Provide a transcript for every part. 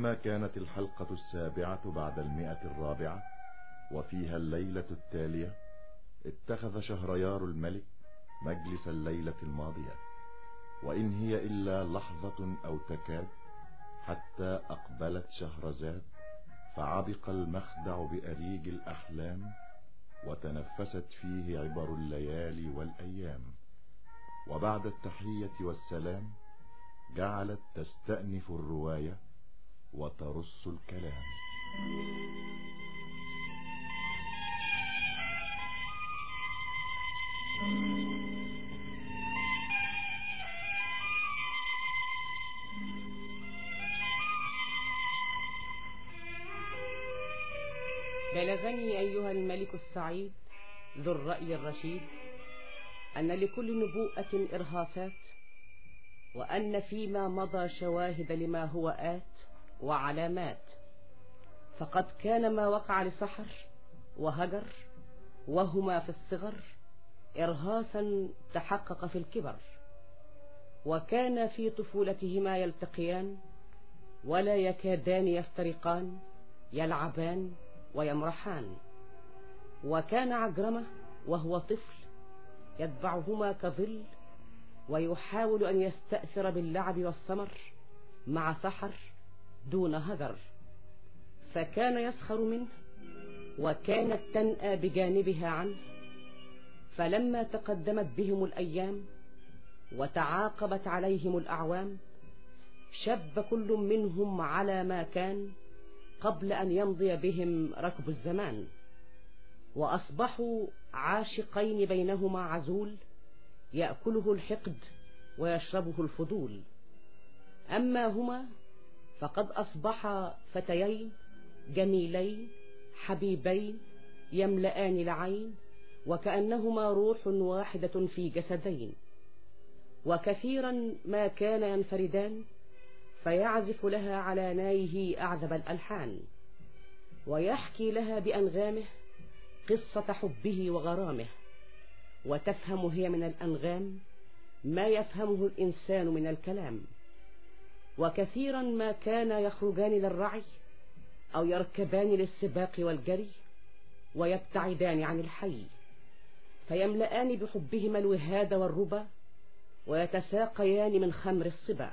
ولما كانت الحلقة السابعة بعد المئة الرابعة وفيها الليلة التالية اتخذ شهريار الملك مجلس الليلة الماضية وإن هي إلا لحظة أو تكاد حتى أقبلت شهرزاد فعبق المخدع بأريج الأحلام وتنفست فيه عبر الليالي والأيام وبعد التحية والسلام جعلت تستأنف الرواية وترص الكلام بلغني أيها الملك السعيد ذو الرأي الرشيد أن لكل نبوءة إرهاصات وأن فيما مضى شواهد لما هو آت وعلامات فقد كان ما وقع لسحر وهجر وهما في الصغر إرهاصا تحقق في الكبر وكان في طفولتهما يلتقيان ولا يكادان يفترقان يلعبان ويمرحان وكان عجرمة وهو طفل يتبعهما كظل ويحاول أن يستأثر باللعب والسمر مع سحر دون هجر فكان يسخر منه وكانت تنأى بجانبها عنه فلما تقدمت بهم الأيام وتعاقبت عليهم الأعوام شب كل منهم على ما كان قبل أن يمضي بهم ركب الزمان وأصبحوا عاشقين بينهما عزول يأكله الحقد ويشربه الفضول أما هما فقد أصبحا فتيين جميلين حبيبين يملآن العين وكأنهما روح واحدة في جسدين وكثيرا ما كان ينفردان فيعزف لها على نايه أعذب الألحان ويحكي لها بأنغامه قصة حبه وغرامه وتفهم هي من الأنغام ما يفهمه الإنسان من الكلام وكثيرا ما كان يخرجان للرعي أو يركبان للسباق والجري ويبتعدان عن الحي فيملآن بحبهما الوهاد والربا ويتساقيان من خمر الصبا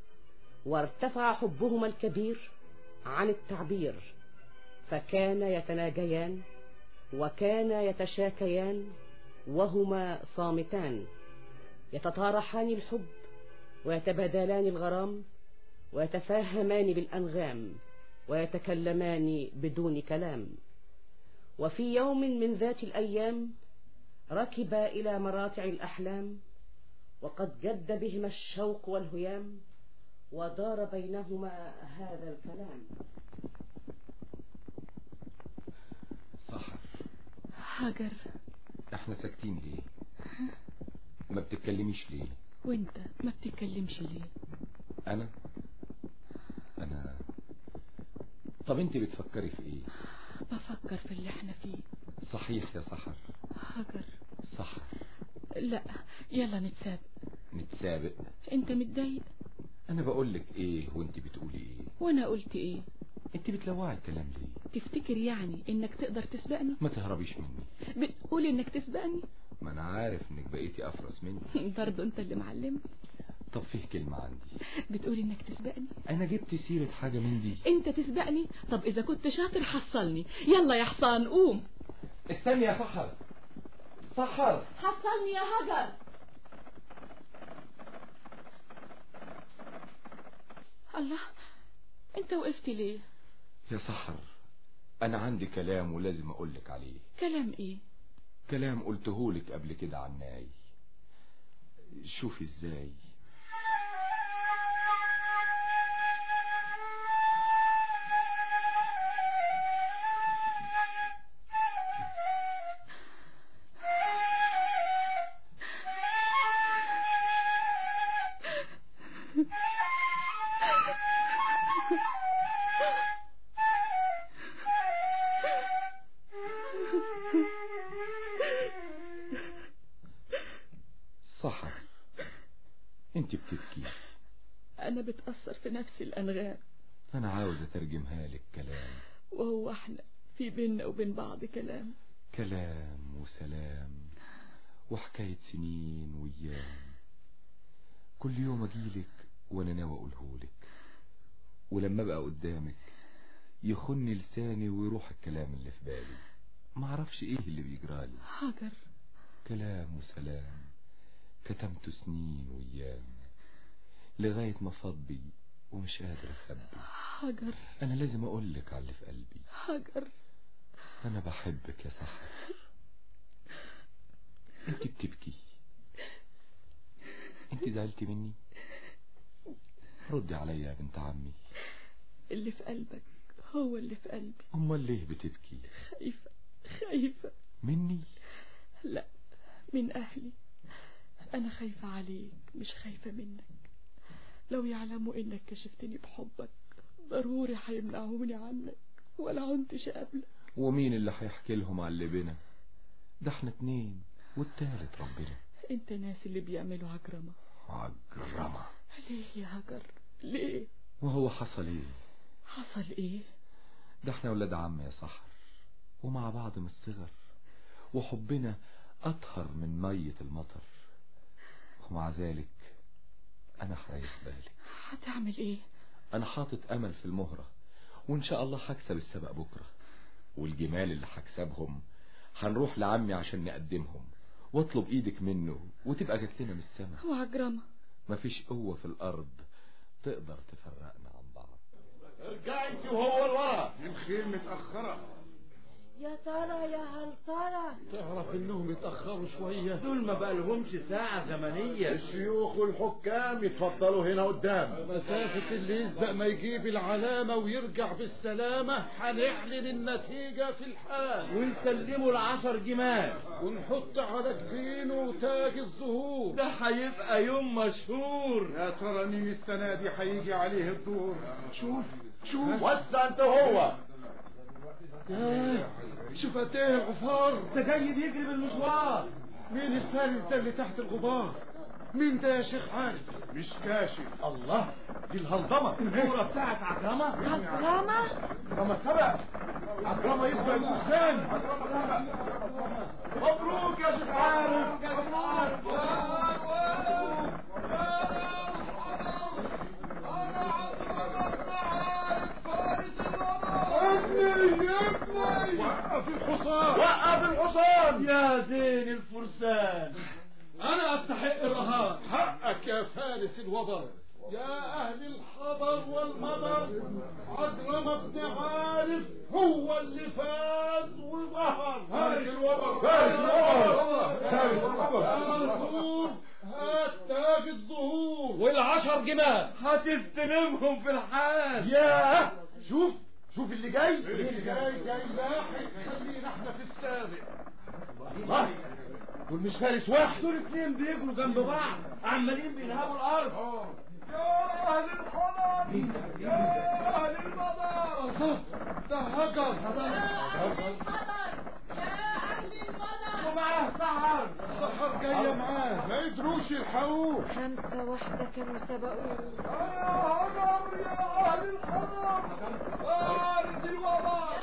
وارتفع حبهما الكبير عن التعبير فكان يتناجيان وكان يتشاكيان وهما صامتان يتطارحان الحب ويتبادلان الغرام ويتفاهمان بالأنغام ويتكلمان بدون كلام وفي يوم من ذات الأيام ركبا إلى مراتع الأحلام وقد جد بهما الشوق والهيام ودار بينهما هذا الكلام سحر هاجر احنا ساكتين ليه ما بتتكلميش ليه وانت ما بتتكلمش ليه انا انا طب انت بتفكري في ايه بفكر في اللي احنا فيه صحيح يا سحر هاجر سحر لا يلا نتسابق نتسابق انت متضايق انا بقول لك ايه وانت بتقولي ايه وانا قلت ايه انت بتلوعي الكلام ليه تفتكر يعني انك تقدر تسبقني ما تهربيش مني بتقول انك تسبقني ما انا عارف انك بقيتي افرس مني برضه انت اللي معلم طب فيه كلمة عندي بتقول انك تسبقني انا جبت سيرة حاجة من دي انت تسبقني طب اذا كنت شاطر حصلني يلا يا حصان قوم استني يا سحر سحر حصلني يا هجر الله انت وقفت ليه يا سحر انا عندي كلام ولازم اقولك عليه كلام ايه كلام قلتهولك قبل كده عناي شوفي ازاي سحر انت بتبكي انا بتأثر في نفسي الانغام أنا عاوز أترجمها لك كلام وهو احنا في بيننا وبين بعض كلام كلام وسلام وحكاية سنين وأيام كل يوم أجيلك وأنا ناوي أقولهولك ولما أبقى قدامك يخني لساني ويروح الكلام اللي في بالي معرفش إيه اللي بيجرالي هاجر كلام وسلام كتمت سنين وأيام لغاية ما فضي ومش قادر أخبي هاجر أنا لازم أقولك على اللي في قلبي هاجر أنا بحبك يا سحر أنت بتبكي أنت زعلتي مني ردي عليا يا بنت عمي اللي في قلبك هو اللي في قلبي أمال ليه بتبكي خايفة خايفة مني لا من أهلي أنا خايفة عليك مش خايفة منك لو يعلموا إنك كشفتني بحبك ضروري هيمنعوني عنك ولا عنتش قبلك ومين اللي هيحكي لهم على اللي بينا ده احنا اتنين والتالت ربنا انت ناس اللي بيعملوا عجرمة عجرمة ليه يا هجر ليه وهو حصل ايه حصل ايه ده احنا ولاد عم يا سحر ومع بعض من الصغر وحبنا أطهر من مية المطر ومع ذلك أنا هريح بالي هتعمل ايه أنا حاطط أمل في المهرة وإن شاء الله هكسب السبق بكرة والجمال اللي هكسبهم هنروح لعمي عشان نقدمهم واطلب ايدك منه وتبقى جات لنا من السما وعجرمة مفيش قوة في الأرض تقدر تفرقنا عن بعض ارجع انت وهو لورا الخيل متأخرة يا ترى يا هل ترى تعرف انهم يتأخروا شوية دول ما بقالهمش ساعة زمنية الشيوخ والحكام يتفضلوا هنا قدام مسافة اللي يسبق ما يجيب العلامة ويرجع بالسلامة هنعلن النتيجة في الحال ونسلموا العشر جمال ونحط على جبينه تاج الزهور ده هيبقى يوم مشهور يا ترى مين السنة دي هيجي عليه الدور شوف شوف وسع انت هو شوف قد ايه الغفار ده جاي بيجري بالمشوار مين الفارس ده اللي تحت الغبار مين ده يا شيخ عارف مش كاشف الله دي الهلضمة الكورة بتاعت عكرمة عكرمة لما سبق عكرمة يسبق الفرسان مبروك يا شيخ عارف وقف الحصان وقف الحصان يا زين الفرسان انا استحق الرهان حقك يا فارس الوبر يا اهل الحضر والمضر عزرم بن عارف هو اللي فاز وظهر فارس الوبر فارس الوبر. فارس الوبر يا منصور هات تاج الظهور والعشر جمال هتستلمهم في الحال ياه شوف شوف اللي جاي اللي جاي جاي لاحق خلينا احنا في السابق الله دول مش فارس واحد دول اتنين بيجروا جنب بعض عمالين بينهبوا الارض يا اهل الحضر يا اهل المضر ده هجر ومعاه سحر السحر جاية معاه ما يدروش يلحقوه خمسة واحدة كانوا سبقوه يا هجر يا اهل الحضر فارس الوبر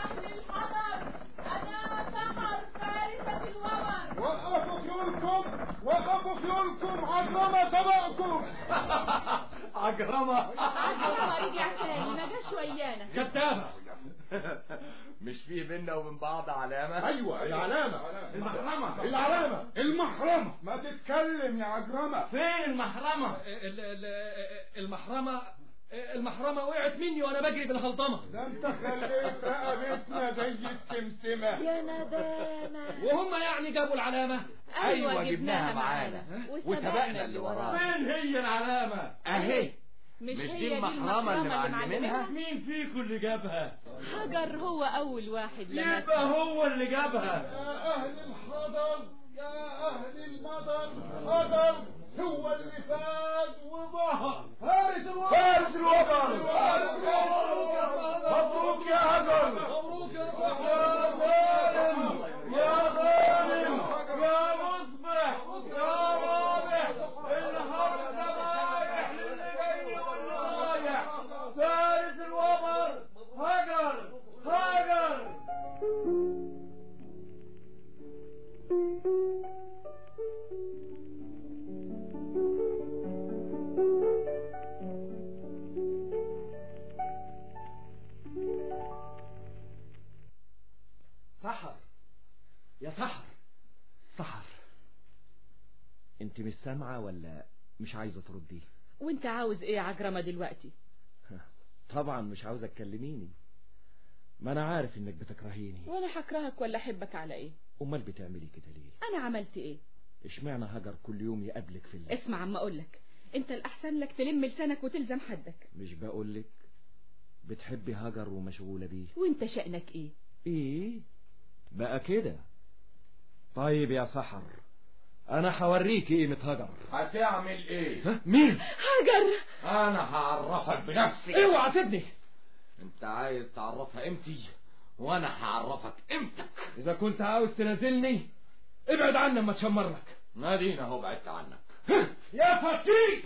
وقفوا خيولكم وقفوا خيولكم عجرمة سبقكم عجرمة عجرمة رجع تاني ما جاش ويانا كتابة مش فيه بينا وبين بعض علامة ايوه العلامة المحرمة العلامة المحرمة ما تتكلم يا عجرمة فين المحرمة المحرمة المحرمة وقعت مني وانا بجري بالهلطمة ده انت خليت رقبتنا زي السمسمة يا ندامة وهم يعني جابوا العلامة أيوة جبناها معانا وسبقنا اللي وراها فين هي العلامة أهي مش, مش هي دي المحرمة اللي معلمينها مين فيكم اللي جابها هجر هو أول واحد لمسها يبقى هو اللي جابها يا اهل الحضر يا اهل المضر حضر هو اللي فاز وظهر فارس الوبر فارس الوبر فارس الوبر مبروك يا هجر مبروك يا يا ظالم يا ظالم يا مصبح يا رابح الحق ذبايح للي جاي واللي رايح فارس انت مش سامعة ولا مش عايزة تردي وانت عاوز ايه يا عجرمة دلوقتي طبعا مش عاوزة تكلميني ما انا عارف انك بتكرهيني وانا هكرهك ولا احبك على ايه امال بتعملي كده ليه انا عملت ايه اشمعنى هجر كل يوم يقابلك في الليل اسمع عم اقولك انت الاحسن لك تلم لسانك وتلزم حدك مش بقولك بتحبي هجر ومشغولة بيه وانت شأنك ايه ايه بقى كده طيب يا سحر انا هوريك قيمة هجر هتعمل ايه ها مين هاجر انا هعرفك بنفسي اوعى تبني انت عايز تعرفها امتى وانا هعرفك امتك اذا كنت عاوز تنازلني ابعد عني اما تشمر لك نادينا اهو بعدت عنك يا فتيك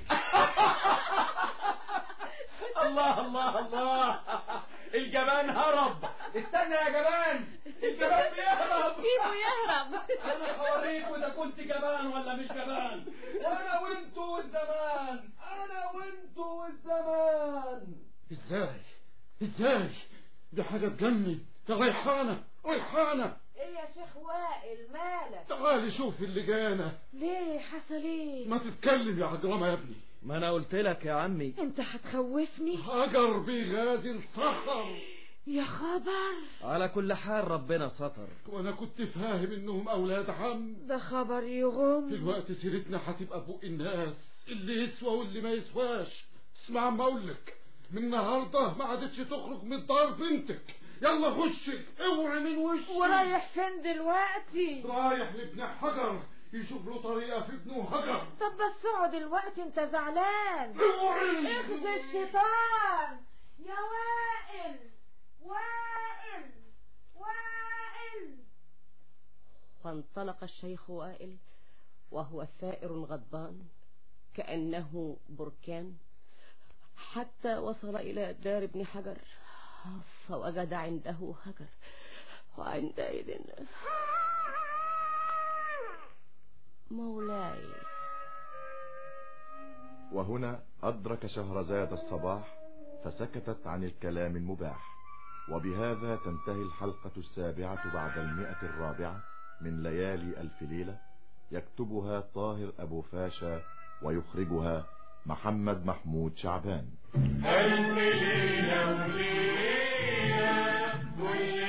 الله الله الله الجبان هرب استنى يا جبان الجبان بيهرب سيبه يهرب انا هوريك اذا كنت جبان ولا مش جبان وانا وانتو والزمان انا وانتو والزمان ازاي ازاي دي حاجة تجنن يا ريحانة ريحانة ايه يا شيخ وائل مالك تعالي شوف اللي جانا ليه حصل ايه ما تتكلم يا عجرمة يا ابني ما انا قلت لك يا عمي انت هتخوفني هجر بيغادر سحر يا خبر على كل حال ربنا ستر وانا كنت فاهم انهم اولاد عم ده خبر يغم دلوقتي سيرتنا هتبقى فوق الناس اللي يسوى واللي ما يسواش اسمع عم اقول لك من النهارده ما عادتش تخرج من دار بنتك يلا خشي اوعي من وشي ورايح فين دلوقتي رايح لابن حجر يشوف له طريقة في ابنه هجر طب بس اقعد دلوقتي انت زعلان اوعي اخذ الشيطان يا وائل وائل وائل فانطلق الشيخ وائل وهو ثائر غضبان كأنه بركان حتى وصل إلى دار ابن حجر فوجد عنده هجر وعندئذ مولاي وهنا أدرك شهرزاد الصباح فسكتت عن الكلام المباح وبهذا تنتهي الحلقة السابعة بعد المئة الرابعة من ليالي ألف ليلة يكتبها طاهر أبو فاشا ويخرجها محمد محمود شعبان ألف ليلة وليلة كل